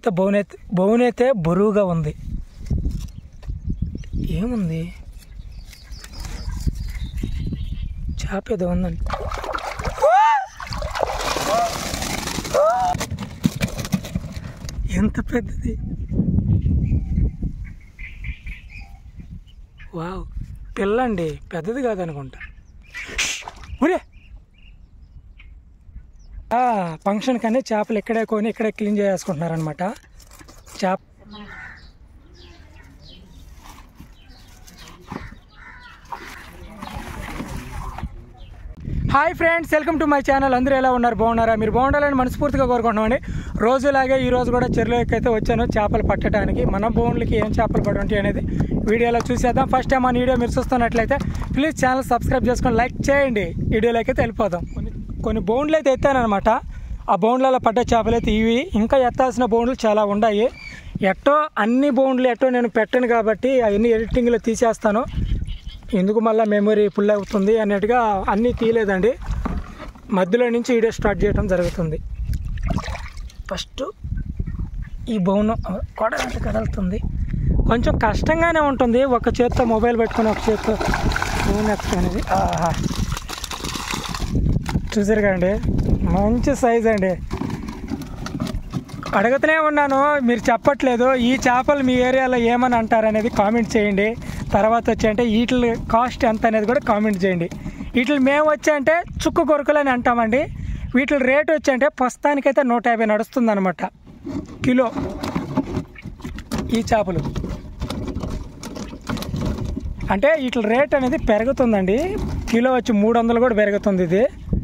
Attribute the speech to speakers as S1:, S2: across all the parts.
S1: అయితే బౌన్ అయితే బౌన్ అయితే బరువుగా ఉంది ఏముంది చేప ఏదో ఉందండి ఎంత పెద్దది వావ్ పిల్లండి పెద్దది కాదనుకుంటా ఊరే ఫంక్షన్ కానీ చేపలు ఇక్కడే కొని ఇక్కడే క్లీన్ చేసుకుంటున్నారనమాట చేప hi friends welcome to my channel అందరూ ఎలా ఉన్నారు బాగున్నారా మీరు బాగుండాలని మనస్ఫూర్తిగా కోరుకుంటున్నామండి రోజులాగే ఈ రోజు కూడా చెరువులోకి అయితే వచ్చాను చేపలు పట్టడానికి మన బోన్లకి ఏం చేపలు పడి ఉంటాయి అనేది వీడియోలో చూసేద్దాం ఫస్ట్ టైం మన వీడియో మీరు చూస్తున్నట్లయితే ప్లీజ్ ఛానల్ సబ్స్క్రైబ్ చేసుకొని లైక్ చేయండి వీడియోలోకి అయితే వెళ్ళిపోదాం కొన్ని కొన్ని బౌండ్లు అయితే ఎత్తానమాట ఆ బౌండ్లలో పడ్డ చేపలు అయితే ఇవి ఇంకా ఎత్తాల్సిన బౌండ్లు చాలా ఉన్నాయి ఎట్టో అన్ని బౌండ్లు ఎట్టో నేను పెట్టను కాబట్టి అవన్నీ ఎడిటింగ్లో తీసేస్తాను ఎందుకు మళ్ళీ మెమరీ ఫుల్ అవుతుంది అన్నట్టుగా అన్నీ తీయలేదండి మధ్యలో నుంచి వీడియో స్టార్ట్ చేయడం జరుగుతుంది ఫస్ట్ ఈ బౌన్ కొడ అంటే కదులుతుంది కొంచెం కష్టంగానే ఉంటుంది ఒక చేత్తో మొబైల్ పెట్టుకొని ఒక చేత్తో ఫోన్ ఎత్తుకునేది ఆహా. చూసారు కదండి మంచి సైజ్ అండి అడుగుతూనే ఉన్నాను మీరు చెప్పట్లేదు ఈ చేపలు మీ ఏరియాలో ఏమని అంటారు అనేది కామెంట్ చేయండి తర్వాత వచ్చి అంటే వీటి కాస్ట్ ఎంత అనేది కూడా కామెంట్ చేయండి వీటిని మేము వచ్చి అంటే చుక్కు కొరకులు అని అంటామండి వీటి రేట్ వచ్చి అంటే ప్రస్తుతానికైతే నూట యాభై నడుస్తుంది అనమాట కిలో ఈ చేపలు అంటే వీటి రేట్ అనేది పెరుగుతుందండి కిలో వచ్చి మూడు వందలు కూడా పెరుగుతుంది ఇది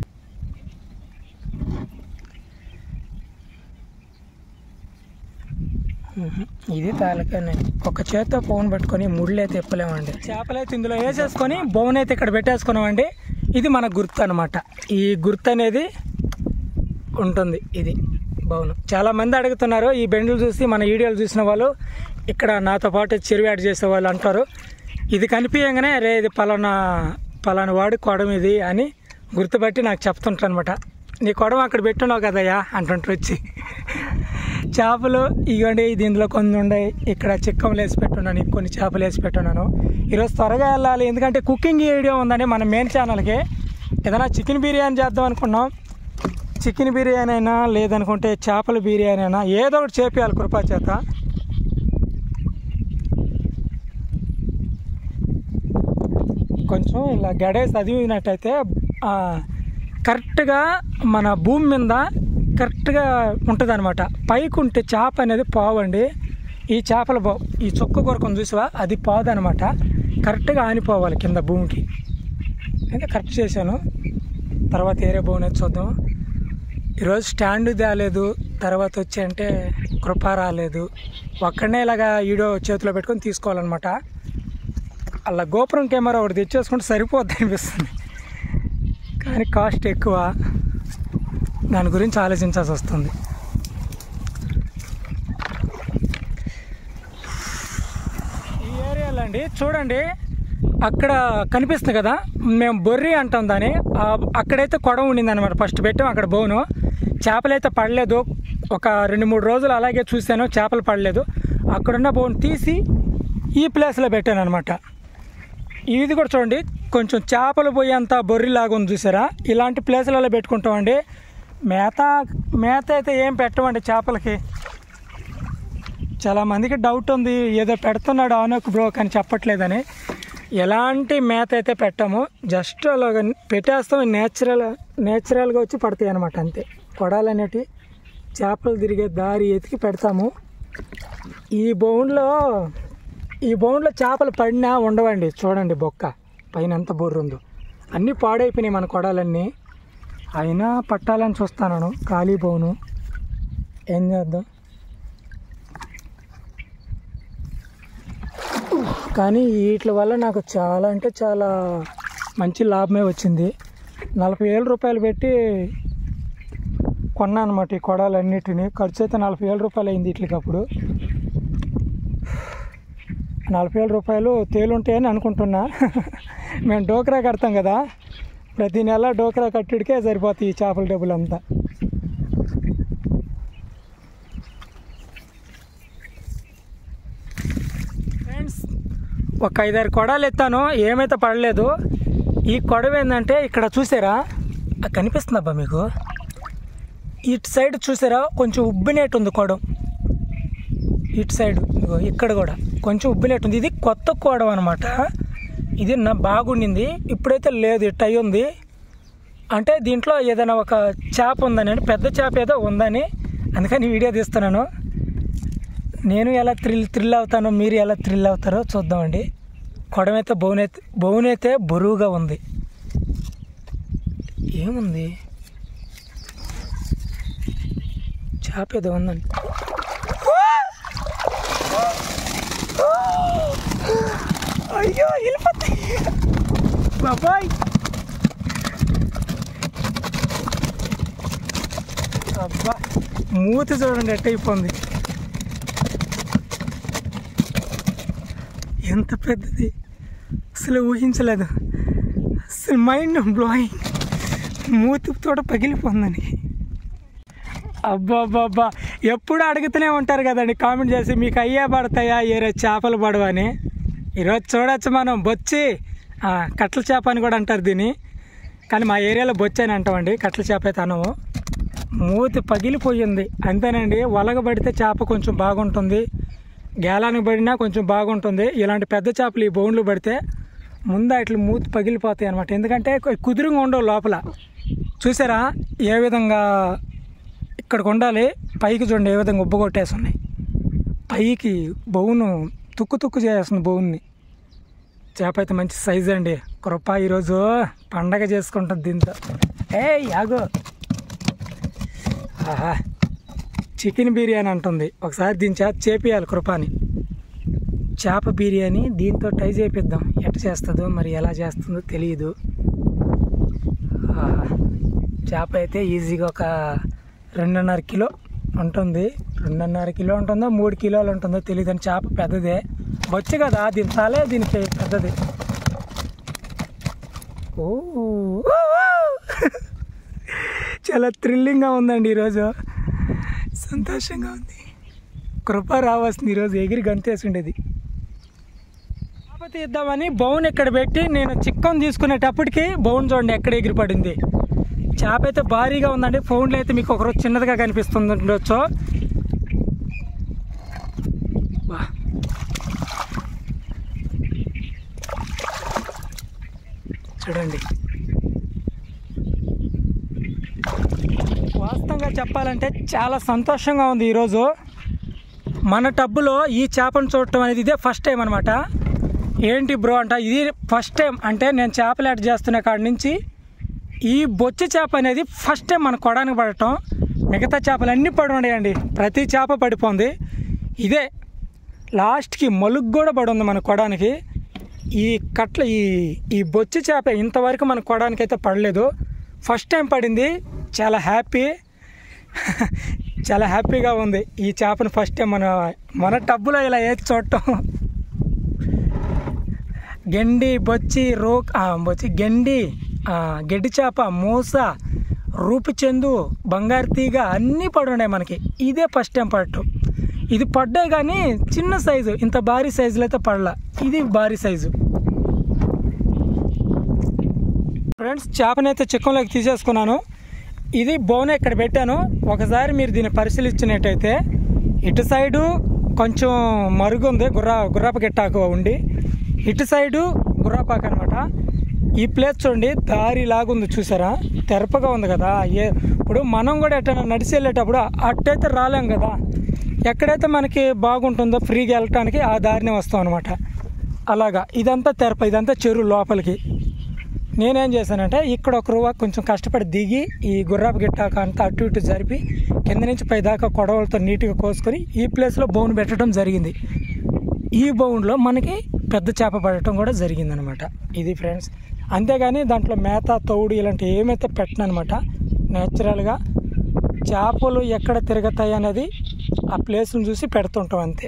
S1: మ్మ్. ఇది తాలకానే ఒక చేత్తో పౌన్ పట్టుకొని ముళ్ళు అయితే ఎప్పలేమండి చేపలైతే ఇందులో వేసేసుకొని బౌన్ అయితే ఇక్కడ పెట్టేసుకున్నామండి ఇది మన గుర్తు అనమాట ఈ గుర్తు అనేది ఉంటుంది ఇది బౌన్ చాలా మంది అడుగుతున్నారు ఈ బెండ్లు చూసి మన వీడియోలు చూసిన వాళ్ళు ఇక్కడ నాతో పాటు చెరువు యాడ్ చేసే వాళ్ళు అంటారు ఇది కనిపించగానే అరే ఇది పలానా పలానా వాడి కొడం ఇది అని గుర్తుపట్టి నాకు చెప్తుంటారు అనమాట నీ కొడం అక్కడ పెట్టున్నావు కదయ్యా అంటుంటారు వచ్చి చేపలు ఇవ్వండి దీంట్లో కొన్ని ఉన్నాయి ఇక్కడ చిక్కములు వేసి పెట్టున్నాను కొన్ని చేపలు వేసి పెట్టున్నాను ఈరోజు త్వరగా వెళ్ళాలి ఎందుకంటే కుకింగ్ వీడియో ఉందండి మన మెయిన్ ఛానల్కి ఏదైనా చికెన్ బిర్యానీ చేద్దాం అనుకున్నాం చికెన్ బిర్యానీ అయినా లేదనుకుంటే చేపల బిర్యానీ అయినా ఏదో ఒకటి చేపియాలి కృపా చేత కొంచెం ఇలా గడేసి చదివినట్టయితే ఆ, కరెక్ట్గా మన భూమి మీద కరెక్ట్గా ఉంటుంది అనమాట పైకి ఉంటే చేప అనేది పావండి ఈ చేపల బావు ఈ చొక్క కొరకం చూసావా అది పాదు అనమాట కరెక్ట్గా ఆనిపోవాలి కింద భూమికి అయితే కరెక్ట్ చేశాను తర్వాత ఏరే బోన్ అయితే చూద్దాం ఈరోజు స్టాండ్ తేలేదు తర్వాత వచ్చి అంటే కృప రాలేదు ఒక్కడనే ఇలాగా వీడియో చేతిలో పెట్టుకొని తీసుకోవాలన్నమాట అలా గోపురం కెమెరా ఒకటి తెచ్చేసుకుంటే సరిపోద్ది అనిపిస్తుంది కానీ కాస్ట్ ఎక్కువ దాని గురించి ఆలోచించాల్సి వస్తుంది ఈ ఏరియాలో అండి చూడండి అక్కడ కనిపిస్తుంది కదా మేము బొర్రి అంటాం దాన్ని ఆ- అక్కడైతే కొడం ఉండింది అనమాట ఫస్ట్ పెట్టాం అక్కడ బోను చేపలు అయితే పడలేదు ఒక రెండు మూడు రోజులు అలాగే చూశాను చేపలు పడలేదు అక్కడున్న బోన్ తీసి ఈ ప్లేస్లో పెట్టాను అనమాట ఇది కూడా చూడండి కొంచెం చేపలు పోయేంత బొర్రిలాగా ఉంది చూసారా ఇలాంటి ప్లేసులలో పెట్టుకుంటామండి మేత మేత అయితే ఏం పెట్టమండి చేపలకి చాలా మందికి డౌట్ ఉంది ఏదో పెడుతున్నాడు ఆనోక్ బ్రో కానీ చెప్పట్లేదని ఎలాంటి మేత అయితే పెట్టాము జస్ట్ అలాగ పెట్టేస్తాం నేచురల్ నేచురల్గా వచ్చి పడతాయి అనమాట అంతే కొడాలనేటి చేపలు తిరిగే దారి ఎతికి పెడతాము ఈ బౌండ్లో ఈ బౌండ్లో చేపలు పడినా ఉండవండి చూడండి బొక్క పైన ఎంత బొర్రు ఉందో అన్నీ పాడైపోయినాయి మన కొడాలన్నీ అయినా పట్టాలని చూస్తాను ఖాళీ బౌను ఏం చేద్దాం కానీ వీటి వల్ల నాకు చాలా అంటే చాలా మంచి లాభమే వచ్చింది నలభై వేల రూపాయలు పెట్టి కొన్నా అనమాట ఈ కొడాలన్నిటిని ఖర్చు అయితే నలభై వేల రూపాయలు అయింది వీటికి అప్పుడు నలభై వేల రూపాయలు తేలుంటాయని అనుకుంటున్నా మేము డోక్రా కడతాం కదా ప్రతి నెల డోక్రా కట్టుడికే సరిపోతాయి ఈ చేపల డబ్బులు అంతా ఒక ఐదారు కొడాలు ఎత్తాను ఏమైతే పడలేదు ఈ కొడవ ఏంటంటే ఇక్కడ చూసారా ఆ కనిపిస్తుందబ్బా మీకు ఇటు సైడ్ చూసారా కొంచెం ఉబ్బినట్టు ఉంది కొడం ఇటు సైడ్ ఇదిగో ఇక్కడ కూడా కొంచెం ఉబ్బినట్టు ఉంది ఇది కొత్త కొడవ అనమాట ఇది నా బాగుండింది ఇప్పుడైతే లేదు ఇట్ అయి ఉంది అంటే దీంట్లో ఏదైనా ఒక చేప ఉందని అంటే పెద్ద చేప ఏదో ఉందని అందుకని వీడియో తీస్తున్నాను నేను ఎలా థ్రిల్ థ్రిల్ అవుతానో మీరు ఎలా థ్రిల్ అవుతారో చూద్దామండి కొడమైతే బౌనైతే బౌనైతే బరువుగా ఉంది ఏముంది చేప ఏదో ఉందండి అయ్యో వెళ్ళిపోతాయి బాబాయ్ అబ్బా మూతి చూడండి ఎట్ట అయిపోయింది ఎంత పెద్దది అసలు ఊహించలేదు అసలు మైండ్ బ్లోయింగ్ మూతి తోట పగిలిపోందని అబ్బా అబ్బా అబ్బా ఎప్పుడు అడుగుతూనే ఉంటారు కదండి కామెంట్ చేసి మీకు అయ్యే పడతాయా ఏరే చేపలు పడవని ఈరోజు చూడొచ్చు మనం బొచ్చి ఆ, కట్ల చేప అని కూడా అంటారు దీన్ని కానీ మా ఏరియాలో బొచ్చి అని అంటామండి కట్ల చేప అయితే అనము మూతి పగిలిపోయింది అంతేనండి వలగబడితే చేప కొంచెం బాగుంటుంది గేలానికి పడినా కొంచెం బాగుంటుంది ఇలాంటి పెద్ద చేపలు ఈ బౌండ్లు పడితే ముందు అట్లా మూతి పగిలిపోతాయి అనమాట ఎందుకంటే కుదురుగా ఉండవు లోపల చూసారా ఏ విధంగా ఇక్కడికి ఉండాలి పైకి చూడండి ఏ విధంగా ఉబ్బ కొట్టేసి ఉన్నాయి పైకి బౌను తుక్కు తుక్కు చేస్తుంది బౌన్ని చేప అయితే మంచి సైజ్ అండి కృప ఈరోజు పండగ చేసుకుంటుంది దీంతో ఏ యాగో ఆహా చికెన్ బిర్యానీ అంటుంది ఒకసారి దీని చేత చేపియాలి కృపాని చేప బిర్యానీ దీంతో ట్రై చేపిద్దాం ఎట్ట చేస్తుందో మరి ఎలా చేస్తుందో తెలియదు ఆహా. చేప అయితే ఈజీగా ఒక రెండున్నర కిలో ఉంటుంది రెండున్నర కిలో ఉంటుందో మూడు కిలోలు ఉంటుందో తెలియదు అని చేప పెద్దదే బొచ్చు కదా దీని తలే దీనికి పెద్దది ఓ ఓ, ఓ. చాలా థ్రిల్లింగ్గా ఉందండి ఈరోజు సంతోషంగా ఉంది కృప రావాల్సింది ఈరోజు ఎగిరి గంతేసి ఉండేది చేప తీద్దామని బౌన్ ఇక్కడ పెట్టి నేను చిక్కం తీసుకునేటప్పటికి బౌన్ చూడండి ఎక్కడ ఎగిరి పడింది చేప అయితే భారీగా ఉందండి ఫోన్లో అయితే మీకు ఒకరోజు చిన్నదిగా కనిపిస్తుంది ఉండొచ్చు వా. చూడండి వాస్తవంగా చెప్పాలంటే చాలా సంతోషంగా ఉంది ఈరోజు మన టబ్బులో ఈ చేపను చూడటం అనేది ఇదే ఫస్ట్ టైం అనమాట ఏంటి బ్రో అంట ఇది ఫస్ట్ టైం అంటే నేను చేపలు యాడ్ చేస్తున్న కాడి నుంచి ఈ బొచ్చి చేప అనేది ఫస్ట్ టైం మన కొడానికి పడటం మిగతా చేపలు అన్నీ పడి ఉన్నాయండి ప్రతి చేప పడిపోంది ఇదే లాస్ట్కి మలుగు కూడా పడి ఉంది మన కొడానికి ఈ కట్ల ఈ ఈ బొచ్చి చేప ఇంతవరకు మన కొడానికి అయితే పడలేదు ఫస్ట్ టైం పడింది చాలా హ్యాపీ చాలా హ్యాపీగా ఉంది ఈ చేపను ఫస్ట్ టైం మన మన టబ్బులో ఇలా వేసి చూడటం గెండి బొచ్చి రోక్ ఆ, బొచ్చి గెండి ఆ, గెడ్డి చేప మూస రూపిచెందు బంగారు తీగ అన్నీ పడున్నాయి మనకి ఇదే ఫస్ట్ టైం పడటం ఇది పడ్డాయి కానీ చిన్న సైజు ఇంత భారీ సైజులో అయితే పడలా ఇది భారీ సైజు ఫ్రెండ్స్ చేపనైతే చిక్కంలోకి తీసేసుకున్నాను ఇది బోన్ ఇక్కడ పెట్టాను ఒకసారి మీరు దీన్ని పరిశీలించినట్టయితే ఇటు సైడు కొంచెం మరుగు ఉంది గుర్రా గుర్రాప గిట్టాకు ఉండి ఇటు సైడు గుర్రాపాకు అనమాట ఈ ప్లేస్ చూడండి దారి లాగుంది చూసారా తెరపగా ఉంది కదా ఏ ఇప్పుడు మనం కూడా ఎట్టైనా నడిచి వెళ్ళేటప్పుడు అట్టయితే రాలేం కదా ఎక్కడైతే మనకి బాగుంటుందో ఫ్రీగా వెళ్ళటానికి ఆ దారినే వస్తాం అనమాట అలాగా ఇదంతా తెరప ఇదంతా చెరువు లోపలికి నేనేం చేశానంటే ఇక్కడ ఒక రూవా కొంచెం కష్టపడి దిగి ఈ గుర్రాపు గిట్టాక అంతా అటు ఇటు జరిపి కింద నుంచి పై దాకా కొడవలతో నీట్గా కోసుకొని ఈ ప్లేస్లో బౌన్ పెట్టడం జరిగింది ఈ బౌండ్లో మనకి పెద్ద చేప పడటం కూడా జరిగింది అనమాట ఇది ఫ్రెండ్స్ అంతేగాని దాంట్లో మేత తౌడు ఇలాంటి ఏమైతే పెట్టనమాట నేచురల్గా చేపలు ఎక్కడ తిరుగుతాయి అనేది ఆ ప్లేస్ని చూసి పెడుతుంటాం అంతే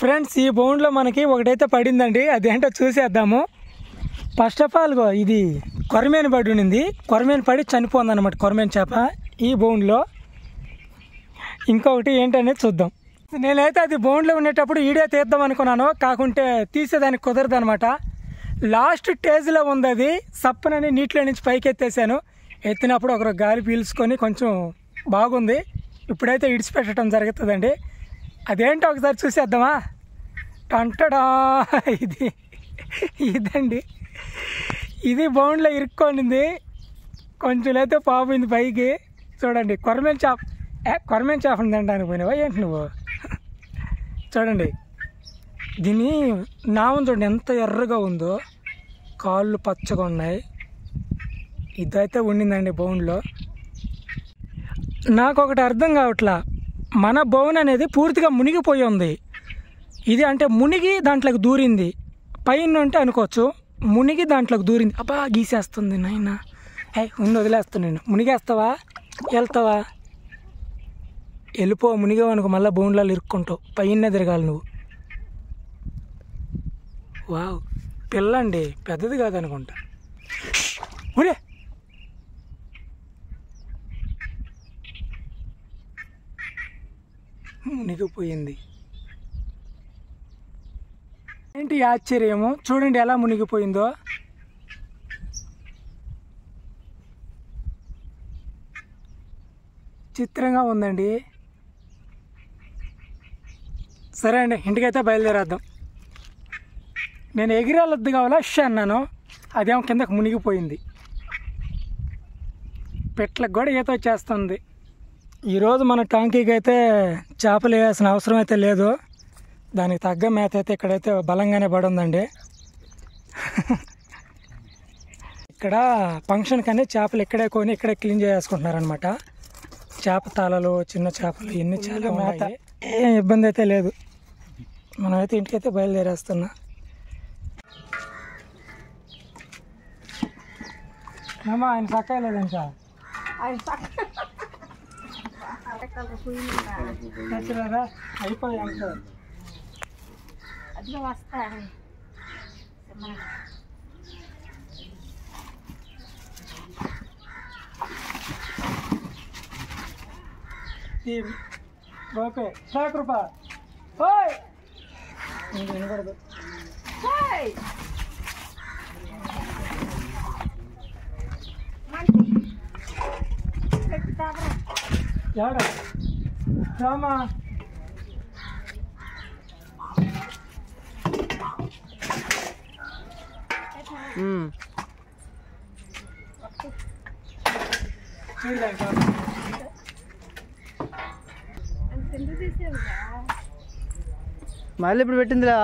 S1: ఫ్రెండ్స్ ఈ బౌండ్లో మనకి ఒకటైతే పడిందండి అదేంటో చూసేద్దాము ఫస్ట్ ఆఫ్ ఆల్ గో ఇది కొరమేను పడి ఉండింది కొరమేను పడి చనిపోయింది అనమాట కొరమేను చేప ఈ బౌండ్లో ఇంకొకటి ఏంటనేది చూద్దాం నేనైతే అది బౌండ్లో ఉండేటప్పుడు ఈడే తీద్దాం అనుకున్నాను కాకుంటే తీసేదానికి కుదరదు అనమాట లాస్ట్ స్టేజ్లో ఉంది అది సప్పనని నీటిలో నుంచి పైకి ఎత్తేసాను ఎత్తినప్పుడు ఒకరు గాలి పీల్చుకొని కొంచెం బాగుంది ఇప్పుడైతే ఇడిచిపెట్టడం జరుగుతుందండి అదేంటో ఒకసారి చూసేద్దామా టంటడా ఇది ఇదండి ఇది బౌండ్లో ఇరుక్కొనింది కొంచెం అయితే పాపోయింది పైకి చూడండి కొరమేన్ చేప ఏ కొరమేన్ చేపని తినడానికి పోయినావా ఏంటి నువ్వు చూడండి దీని నామం చూడండి ఎంత ఎర్రగా ఉందో కాళ్ళు పచ్చగా ఉన్నాయి ఇదైతే ఉండిందండి బౌన్లో నాకు ఒకటి అర్థం కావట్లా మన బౌన్ అనేది పూర్తిగా మునిగిపోయి ఉంది ఇది అంటే మునిగి దాంట్లోకి దూరింది పైన ఉంటే అనుకోవచ్చు మునిగి దాంట్లోకి దూరింది అబ్బా గీసేస్తుంది నాయన ఏ ఉండి వదిలేస్తున్నాను మునిగేస్తావా వెళ్తావా వెళ్ళిపో మునిగావనుకో మళ్ళీ బౌండ్లలో ఇరుక్కుంటావు పైన తిరగాలి నువ్వు వావ్ పిల్లండి పెద్దది కాదనుకుంటా ఒరే మునిగిపోయింది ఏంటి ఈ ఆశ్చర్యము చూడండి ఎలా మునిగిపోయిందో చిత్రంగా ఉందండి సరే అండి ఇంటికైతే బయలుదేరేద్దాం నేను ఎగిరాలొద్దు కావాలా ష్ అన్నాను అదేమో కిందకు మునిగిపోయింది పెట్లకు కూడా ఈత వచ్చేస్తుంది ఈరోజు మన టాంకీకి అయితే చేపలు వేయాల్సిన అవసరం అయితే లేదు దానికి తగ్గ మేత అయితే ఇక్కడైతే బలంగానే పడి ఉందండి ఇక్కడ ఫంక్షన్ కానీ చేపలు ఇక్కడే కొని ఇక్కడే క్లీన్ చేసుకుంటున్నారనమాట చేప తాళలు చిన్న చేపలు ఇన్ని చాలా మేత ఏం ఇబ్బంది అయితే లేదు మనమైతే ఇంటికైతే బయలుదేరేస్తున్నా మామ ఆయన చక్కా లేదంట తెచ్చిరారా అయిపోయి అంటారు
S2: అదిలో వస్తా
S1: ఈ ఓకే సాకు రూపా ఓయ్ నీకు వినపడదు ఎవడ రామా చూడలేక
S3: మళ్ళీ ఇప్పుడు పెట్టిందిరా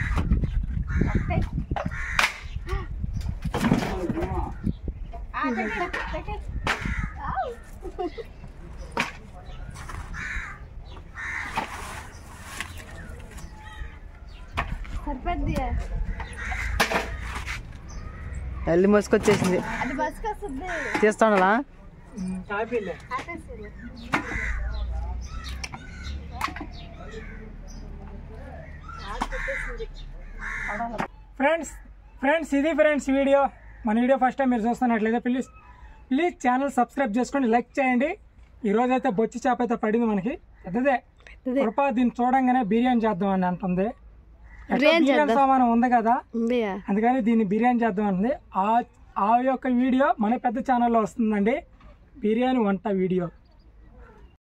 S2: సరిపోద్ది
S3: మళ్ళీ మోసుకొచ్చేసింది
S2: అది బస్కి వస్తుంది
S3: తీస్తాడా
S1: కాపీలే
S2: ఆపేసి
S1: ఫ్రెండ్స్ ఫ్రెండ్స్ ఇది ఫ్రెండ్స్ వీడియో మన వీడియో ఫస్ట్ టైం మీరు చూస్తున్నట్లయితే ప్లీజ్ ప్లీజ్ ఛానల్ సబ్స్క్రైబ్ చేసుకోండి లైక్ చేయండి ఈ రోజు అయితే బొచ్చి చేప అయితే పడింది మనకి పెద్దదే కృప దీన్ని చూడంగానే బిర్యానీ చేద్దాం అని అంటుంది ఎట్లా బిర్యానీ సామానం ఉంది కదా
S2: ఉందియా
S1: అందుకని దీన్ని బిర్యానీ చేద్దాం అంటుంది ఆ ఆ యొక్క వీడియో మన పెద్ద ఛానల్లో వస్తుందండి బిర్యానీ వంట వీడియో